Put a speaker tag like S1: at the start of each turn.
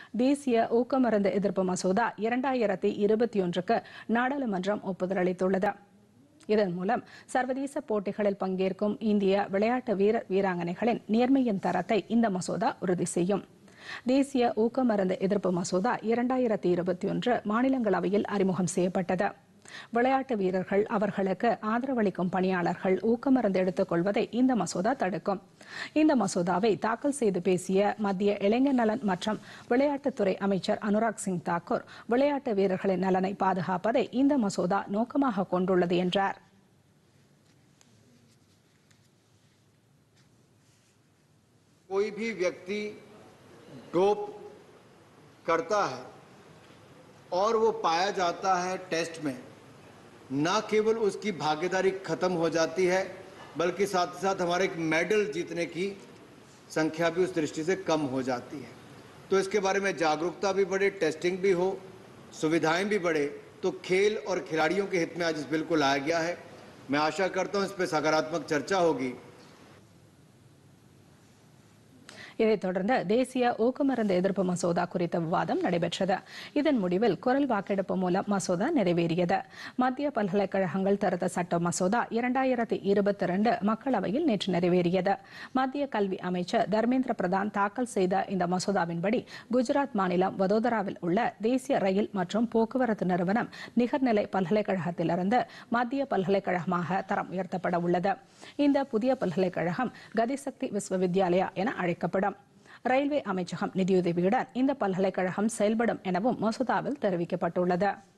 S1: தேசிய ஊக்கமருந்து எதிர்ப்பு மசோதா இரண்டாயிரத்தி இருபத்தி ஒன்றுக்கு நாடாளுமன்றம் ஒப்புதல் அளித்துள்ளது இதன் மூலம் சர்வதேச போட்டிகளில் பங்கேற்கும் இந்திய விளையாட்டு வீரர் வீராங்கனைகளின் நேர்மையின் தரத்தை இந்த மசோதா உறுதி செய்யும் தேசிய ஊக்கமருந்து எதிர்ப்பு மசோதா இரண்டாயிரத்தி இருபத்தி ஒன்று மாநிலங்களவையில் அறிமுகம் செய்யப்பட்டது விளையாட்டு வீரர்கள் அவர்களுக்கு ஆதரவளிக்கும் பணியாளர்கள் ஊக்கமருந்து எடுத்துக் கொள்வதை இந்த மசோதா தடுக்கும் இந்த மசோதாவை தாக்கல் செய்து பேசிய மத்திய இளைஞர் நலன் மற்றும் விளையாட்டுத்துறை அமைச்சர் அனுராக் சிங் தாக்கூர் விளையாட்டு வீரர்களின் நலனை பாதுகாப்பதை இந்த மசோதா நோக்கமாக கொண்டுள்ளது என்றார்
S2: कोई भी व्यक्ति डोप करता है और वो पाया जाता है टेस्ट में ना केवल उसकी भागीदारी खत्म हो जाती है बल्कि साथ ही साथ हमारे एक मेडल जीतने की संख्या भी उस दृष्टि से कम हो जाती है तो इसके बारे में जागरूकता भी बढ़े टेस्टिंग भी हो सुविधाएं भी बढ़े तो खेल और खिलाड़ियों के हित में आज इस बिल को लाया गया है मैं आशा करता हूं इस पर सकारात्मक चर्चा होगी
S1: இதைத் தொடர்ந்து தேசிய ஊக்கமருந்து எதிர்ப்பு மசோதா குறித்த விவாதம் நடைபெற்றது இதன் முடிவில் குரல் வாக்கெடுப்பு மூலம் மசோதா நிறைவேறியது மத்திய பல்கலைக்கழகங்கள் திருத்த சட்ட மசோதா இரண்டாயிரத்தி இருபத்தி இரண்டு மக்களவையில் நேற்று நிறைவேறியது மத்திய கல்வி அமைச்சர் தர்மேந்திர பிரதான் தாக்கல் செய்த இந்த மசோதாவின்படி குஜராத் மாநிலம் வதோதராவில் உள்ள தேசிய ரயில் மற்றும் போக்குவரத்து நிறுவனம் நிகர்நிலை பல்கலைக்கழகத்திலிருந்து மத்திய பல்கலைக்கழகமாக தரம் உயர்த்தப்பட உள்ளது இந்த புதிய பல்கலைக்கழகம் கதிசக்தி விஸ்வவித்யாலயா என அழைக்கப்படும் ரயில்வே அமைச்சகம் நிதியுதவியுடன் இந்த பல்கலைக்கழகம் செயல்படும் எனவும் மசோதாவில் தெரிவிக்கப்பட்டுள்ளது